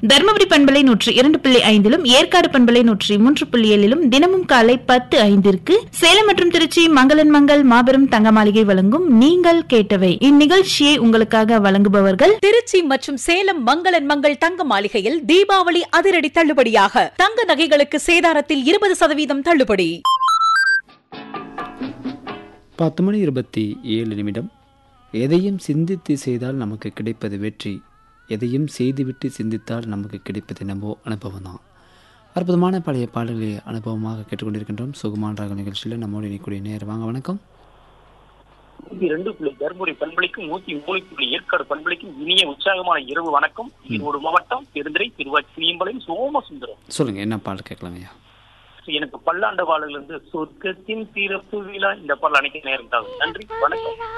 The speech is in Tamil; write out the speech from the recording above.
தருமபுரி பண்பலை நூற்றி இரண்டு புள்ளி ஐந்திலும் ஏற்காடு பண்பலை நூற்றி மூன்று புள்ளி ஏழிலும் தினமும் காலை பத்து ஐந்திற்கு சேலம் மற்றும் திருச்சி மங்களன் மங்கள் மாபெரும் தங்க மாளிகை வழங்கும் நீங்கள் கேட்டவை இந்நிகழ்ச்சியை உங்களுக்காக வழங்குபவர்கள் திருச்சி மற்றும் சேலம் மங்களன் மங்கள் தங்க மாளிகையில் தீபாவளி அதிரடி தள்ளுபடியாக தங்க நகைகளுக்கு சேதாரத்தில் இருபது சதவீதம் தள்ளுபடி பத்து மணி இருபத்தி ஏழு நிமிடம் எதையும் சிந்தித்து செய்தால் நமக்கு கிடைப்பது வெற்றி எதையும் செய்துவிட்டு சிந்தித்தால் நமக்கு கிடைப்பது என்னவோ அனுபவம் தான் அற்புதமான பழைய பாடல்களை அனுபவமாக கேட்டுக்கொண்டிருக்கின்றோம் சுகுமான் ராக நிகழ்ச்சியில் நம்மோடு இணைக்கூடிய நேரம் வாங்க வணக்கம் நூத்தி ரெண்டு புள்ளி தர்மபுரி பண்பளிக்கும் நூத்தி மூணு புள்ளி ஏற்காடு பண்பளிக்கும் இனிய உற்சாகமான இரவு வணக்கம் ஈரோடு மாவட்டம் பெருந்துறை திருவாச்சியம்பாளையம் சோமசுந்தரம் சொல்லுங்கள் என்ன பாடல் கேட்கலாம் ஐயா எனக்கு பல்லாண்டு பாடல்கள் இருந்து சொர்க்கத்தின் சிறப்பு விழா இந்த பாடல் அனைத்து நேரம் நன்றி வணக்கம்